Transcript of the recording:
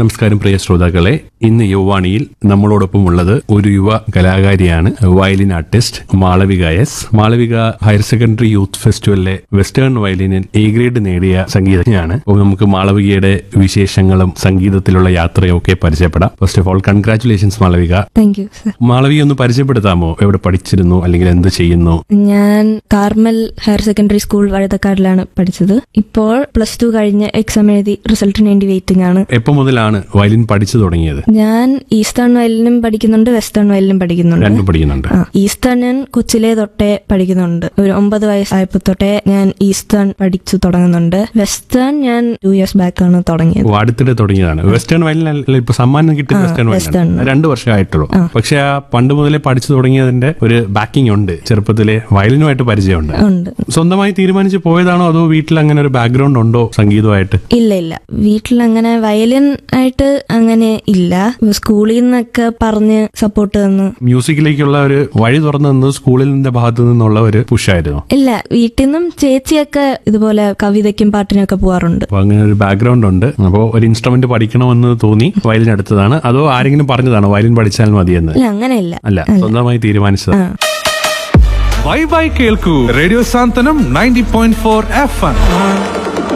നമസ്കാരം പ്രിയ ശ്രോതാക്കളെ ഇന്ന് യുവാണിയിൽ നമ്മളോടൊപ്പം ഉള്ളത് ഒരു യുവ കലാകാരിയാണ് violin artist Malavika S Malavika higher secondary youth ഫെസ്റ്റിവലിലെ വെസ്റ്റേൺ വയലിനിൽ എ ഗ്രേഡ് നേടിയ സംഗീതജ്ഞയാണ് അപ്പോൾ നമുക്ക് മാളവികയുടെ വിശേഷങ്ങളും സംഗീതത്തിലുള്ള യാത്രയും ഒക്കെ പരിചയപ്പെടാം first of all congratulations Malavika thank you sir Malavika ഒന്ന് പരിചയപ്പെടുത്താമോ എവിടെ പഠിച്ചിരുന്നു അല്ലെങ്കിൽ എന്ത് ചെയ്യുന്നു ഞാൻ കാർമൽ ഹയർ സെക്കൻഡറി സ്കൂൾ വഴുതക്കാടിലാണ് പഠിച്ചത് ഇപ്പോൾ പ്ലസ് ടു കഴിഞ്ഞ് എക്സാം എഴുതി റിസൾട്ടിന് വേണ്ടി വെയിറ്റിംഗ് ആണ് എപ്പോ മുതലാണ് വയലിൻ പഠിച്ചു തുടങ്ങിയത് ഞാൻ ഈസ്റ്റേൺ വയലിനും പഠിക്കുന്നുണ്ട് വെസ്റ്റേൺ വയലിനും പഠിക്കുന്നുണ്ട് രണ്ടും പഠിക്കുന്നുണ്ട് ആ ഈസ്റ്റേൺ ഞാൻ കൊച്ചിലെ തൊട്ടേ പഠിക്കുന്നുണ്ട് ഒരു ഒമ്പത് വയസ്സായപ്പോ തൊട്ടേ ഞാൻ ഈസ്റ്റേൺ പഠിച്ചു തുടങ്ങുന്നുണ്ട് വെസ്റ്റേൺ ഞാൻ ടു ഇയേഴ്സ് ബാക്ക് ആണ് തുടങ്ങിയത് ഓ, അടുത്തിടെ തുടങ്ങിയതാണ് വെസ്റ്റേൺ വയലിനല്ല ഇപ്പൊ സമ്മാനം കിട്ടിയ വെസ്റ്റേൺ വെസ്റ്റേൺ. വയലിനാണ് രണ്ടു വർഷമായിട്ടുള്ളൂ പക്ഷെ ആ പണ്ട് മുതലേ പഠിച്ചു തുടങ്ങിയതിന്റെ ഒരു ബാക്കിംഗ് ഉണ്ട് ചെറുപ്പത്തിലെ വയലിനുമായിട്ട് പരിചയമുണ്ട് ഉണ്ട് സ്വന്തമായി തീരുമാനിച്ച് പോയതാണോ അതോ വീട്ടിൽ അങ്ങനെ ഒരു ബാക്ക്ഗ്രൗണ്ട് ഉണ്ടോ സംഗീതമായിട്ട് ഇല്ല ഇല്ല വീട്ടിൽ അങ്ങനെ വയലിൻ ആയിട്ട് അങ്ങനെ ഇല്ല സ്കൂളിൽ നിന്നൊക്കെ പറഞ്ഞ് സപ്പോർട്ട് തന്നു മ്യൂസിക്കിലേക്കുള്ള ഒരു വഴി തുറന്നു തന്നത് സ്കൂളിന്റെ ഭാഗത്തു നിന്നുള്ള ഒരു പുഷായിരുന്നു ഇല്ല വീട്ടിൽ നിന്നും ചേച്ചിയൊക്കെ ഇതുപോലെ കവിതയ്ക്കും പാട്ടിനും ഒക്കെ പോവാറുണ്ട് അപ്പൊ അങ്ങനെ ഒരു ബാക്ക്ഗ്രൗണ്ട് ഉണ്ട് അപ്പോൾ ഒരു ഇൻസ്ട്രുമെന്റ് പഠിക്കണമെന്ന് തോന്നി വയലിൻ എടുത്തതാണ് അതോ ആരെങ്കിലും പറഞ്ഞതാണോ വയലിൻ പഠിച്ചാൽ മതിയെന്ന് ഇല്ല അങ്ങനെയില്ല അല്ല സ്വന്തമായി തീരുമാനിച്ചത് ബൈ ബൈ കേൾക്കൂ radio Santhwanam ninety point four F M